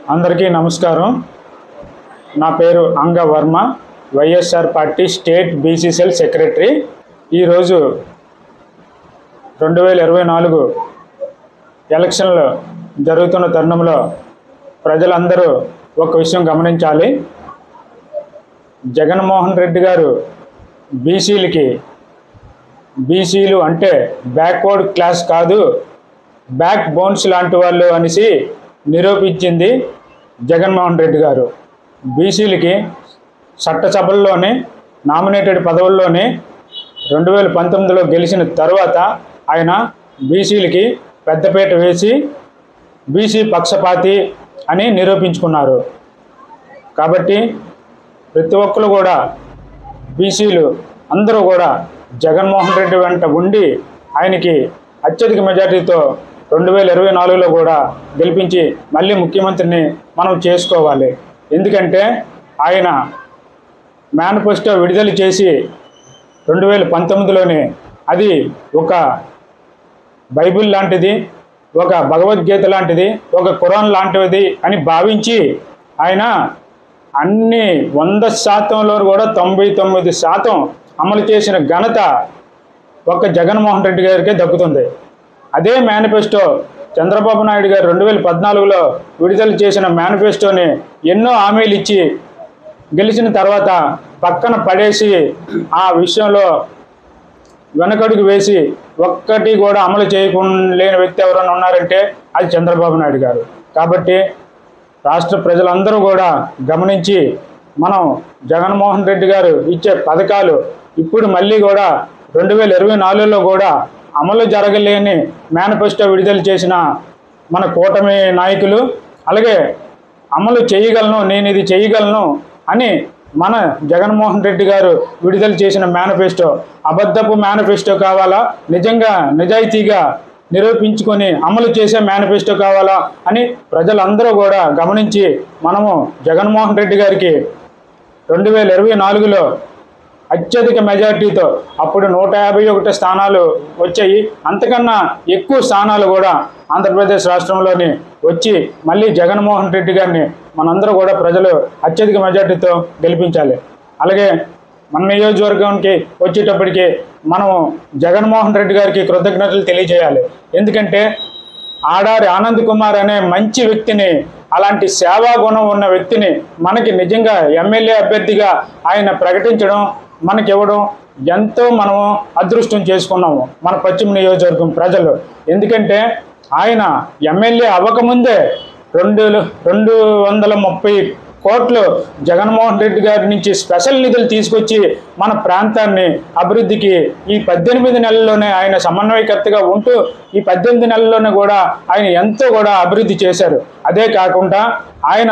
అందరికీ నమస్కారం నా పేరు Anga Varma YSR party state BCCL secretary ఈరోజు రెండు వేల ఇరవై నాలుగు ఎలక్షన్లు జరుగుతున్న తరుణంలో ప్రజలందరూ ఒక విషయం గమనించాలి జగన్మోహన్ రెడ్డి గారు బీసీలకి బీసీలు అంటే బ్యాక్వర్డ్ క్లాస్ కాదు బ్యాక్ బోన్స్ లాంటి వాళ్ళు అనేసి నిరూపించింది జగన్మోహన్ రెడ్డి గారు బీసీలకి చట్టసభల్లోనే నామినేటెడ్ పదవుల్లోనే రెండు వేల పంతొమ్మిదిలో గెలిచిన తర్వాత ఆయన బీసీలకి పెద్దపీట వేసి బీసీ పక్షపాతి అని నిరూపించుకున్నారు కాబట్టి ప్రతి ఒక్కరు కూడా బీసీలు అందరూ కూడా జగన్మోహన్ రెడ్డి వెంట ఉండి ఆయనకి అత్యధిక మెజార్టీతో రెండు వేల ఇరవై నాలుగులో కూడా గెలిపించి మళ్ళీ ముఖ్యమంత్రిని మనం చేసుకోవాలి ఎందుకంటే ఆయన మేనిఫెస్టో విడుదల చేసి రెండు వేల పంతొమ్మిదిలోనే అది ఒక బైబిల్ లాంటిది ఒక భగవద్గీత లాంటిది ఒక ఖురాన్ లాంటిది అని భావించి ఆయన అన్ని వంద శాతంలో కూడా తొంభై తొమ్మిది శాతం అమలు చేసిన ఘనత ఒక జగన్మోహన్ రెడ్డి గారికే దక్కుతుంది అదే మేనిఫెస్టో చంద్రబాబు నాయుడు గారు రెండు వేల పద్నాలుగులో విడుదల చేసిన మేనిఫెస్టోని ఎన్నో హామీలు ఇచ్చి గెలిచిన తర్వాత పక్కన పడేసి ఆ విషయంలో వెనకడుగు వేసి ఒక్కటి కూడా అమలు చేయకుండా లేని వ్యక్తి ఎవరైనా ఉన్నారంటే అది చంద్రబాబు నాయుడు గారు కాబట్టి రాష్ట్ర ప్రజలందరూ కూడా గమనించి మనం జగన్మోహన్ రెడ్డి గారు ఇచ్చే పథకాలు ఇప్పుడు మళ్ళీ కూడా రెండు వేల ఇరవై నాలుగులో కూడా అమలు జరగలేని మేనిఫెస్టో విడుదల చేసిన మన కూటమి నాయకులు అలాగే అమలు చేయగలను నేను ఇది చేయగలను అని మన జగన్మోహన్ రెడ్డి గారు విడుదల చేసిన మేనిఫెస్టో అబద్ధపు మేనిఫెస్టో కావాలా నిజంగా నిజాయితీగా నిరూపించుకొని అమలు చేసే మేనిఫెస్టో కావాలా అని ప్రజలందరూ కూడా గమనించి మనము జగన్మోహన్ రెడ్డి గారికి రెండు వేల ఇరవై నాలుగులో అత్యధిక మెజార్టీతో అప్పుడు నూట యాభై ఒకటి స్థానాలు వచ్చాయి అంతకన్నా ఎక్కువ స్థానాలు కూడా ఆంధ్రప్రదేశ్ రాష్ట్రంలోని వచ్చి మళ్ళీ జగన్మోహన్ రెడ్డి గారిని మనందరూ కూడా ప్రజలు అత్యధిక మెజార్టీతో గెలిపించాలి అలాగే మన నియోజకవర్గానికి వచ్చేటప్పటికి మనము జగన్మోహన్ రెడ్డి గారికి కృతజ్ఞతలు తెలియజేయాలి ఎందుకంటే ఆడారి ఆనంద్ కుమార్ అనే మంచి వ్యక్తిని అలాంటి సేవా గుణం ఉన్న వ్యక్తిని మనకి నిజంగా ఎమ్మెల్యే అభ్యర్థిగా ఆయన ప్రకటించడం మనకి ఇవ్వడం ఎంతో మనము అదృష్టం చేసుకున్నాము మన పశ్చిమ నియోజకవర్గం ప్రజలు ఎందుకంటే ఆయన ఎమ్మెల్యే అవ్వకముందే రెండు రెండు వందల ముప్పై కోట్లు జగన్మోహన్ రెడ్డి గారి నుంచి స్పెషల్ నిధులు తీసుకొచ్చి మన ప్రాంతాన్ని అభివృద్ధికి ఈ పద్దెనిమిది నెలల్లోనే ఆయన సమన్వయకర్తగా ఉంటూ ఈ పద్దెనిమిది నెలల్లోనే కూడా ఆయన ఎంతో కూడా అభివృద్ధి చేశారు అదే కాకుండా ఆయన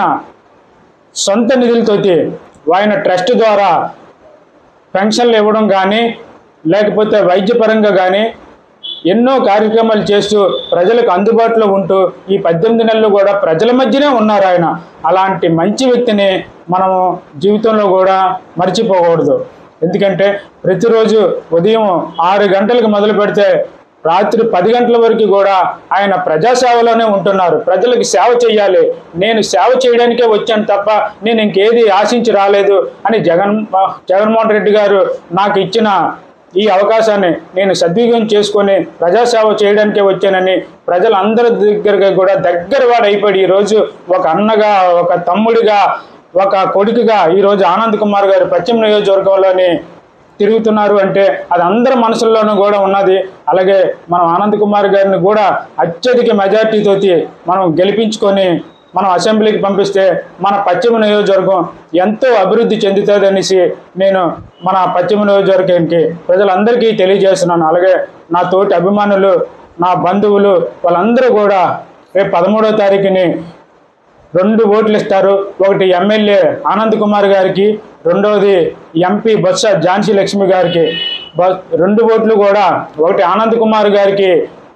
సొంత నిధులతోటి ఆయన ట్రస్ట్ ద్వారా పెన్షన్లు ఇవ్వడం కానీ లేకపోతే వైద్యపరంగా కానీ ఎన్నో కార్యక్రమాలు చేస్తూ ప్రజలకు అందుబాటులో ఉంటూ ఈ పద్దెనిమిది నెలలు కూడా ప్రజల మధ్యనే ఉన్నారు ఆయన అలాంటి మంచి వ్యక్తిని మనము జీవితంలో కూడా మర్చిపోకూడదు ఎందుకంటే ప్రతిరోజు ఉదయం ఆరు గంటలకు మొదలు పెడితే రాత్రి పది గంటల వరకు కూడా ఆయన ప్రజాసేవలోనే ఉంటున్నారు ప్రజలకు సేవ చేయాలి నేను సేవ చేయడానికే వచ్చాను తప్ప నేను ఇంకేది ఆశించి రాలేదు అని జగన్ జగన్మోహన్ రెడ్డి గారు నాకు ఇచ్చిన ఈ అవకాశాన్ని నేను సద్వినియోగం చేసుకొని ప్రజాసేవ చేయడానికే వచ్చానని ప్రజలందరి దగ్గరగా కూడా దగ్గర వాడు అయిపోయి ఈరోజు ఒక అన్నగా ఒక తమ్ముడిగా ఒక కొడుకుగా ఈరోజు ఆనంద్ కుమార్ గారు పశ్చిమ నియోజకవర్గంలోని తిరుగుతున్నారు అంటే అది అందరి మనసుల్లోనూ కూడా ఉన్నది అలాగే మనం ఆనంద్ కుమార్ గారిని కూడా అత్యధిక మెజార్టీతోటి మనం గెలిపించుకొని మనం అసెంబ్లీకి పంపిస్తే మన పశ్చిమ నియోజకవర్గం ఎంతో అభివృద్ధి చెందుతుంది అనేసి నేను మన పశ్చిమ నియోజకవర్గానికి ప్రజలందరికీ తెలియజేస్తున్నాను అలాగే నా తోటి అభిమానులు నా బంధువులు వాళ్ళందరూ కూడా రేపు పదమూడవ తారీఖుని రెండు ఓట్లు ఇస్తారు ఒకటి ఎమ్మెల్యే ఆనంద్ కుమార్ గారికి రెండవది ఎంపీ బొత్స ఝాన్సీ లక్ష్మి గారికి బ- రెండు ఓట్లు కూడా ఒకటి ఆనంద్ కుమార్ గారికి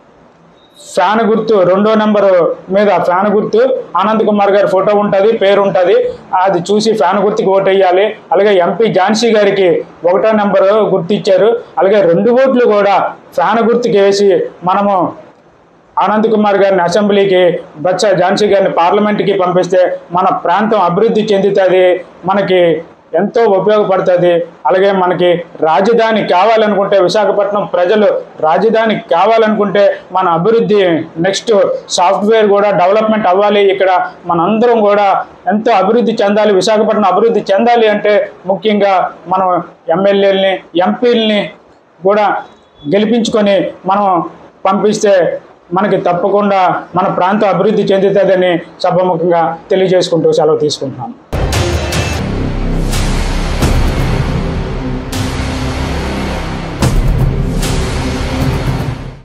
ఫ్యాన్ గుర్తు రెండో నెంబర్ మీద ఫ్యాన్ గుర్తు ఆనంద్ కుమార్ గారి ఫోటో ఉంటుంది పేరు ఉంటుంది అది చూసి ఫ్యాన్ గుర్తుకి ఓటు వేయాలి అలాగే ఎంపీ ఝాన్సీ గారికి ఒకటో నెంబర్ గుర్తు ఇచ్చారు అలాగే రెండు ఓట్లు కూడా ఫ్యాన్ గుర్తుకి వేసి మనము ఆనంద్ కుమార్ గారిని అసెంబ్లీకి బచ్చ ఝాన్సీ గారిని పార్లమెంట్కి పంపిస్తే మన ప్రాంతం అభివృద్ధి చెందుతుంది మనకి ఎంతో ఉపయోగపడుతుంది అలాగే మనకి రాజధాని కావాలనుకుంటే విశాఖపట్నం ప్రజలు రాజధాని కావాలనుకుంటే మన అభివృద్ధి నెక్స్ట్ సాఫ్ట్వేర్ కూడా డెవలప్మెంట్ అవ్వాలి ఇక్కడ మనందరం కూడా ఎంతో అభివృద్ధి చెందాలి విశాఖపట్నం అభివృద్ధి చెందాలి అంటే ముఖ్యంగా మనం ఎమ్మెల్యేలని ఎంపీలని కూడా గెలిపించుకొని మనం పంపిస్తే మనకి తప్పకుండా మన ప్రాంతం అభివృద్ధి చెందుతుందని సభముఖంగా తెలియజేసుకుంటూ సెలవు తీసుకుంటున్నాను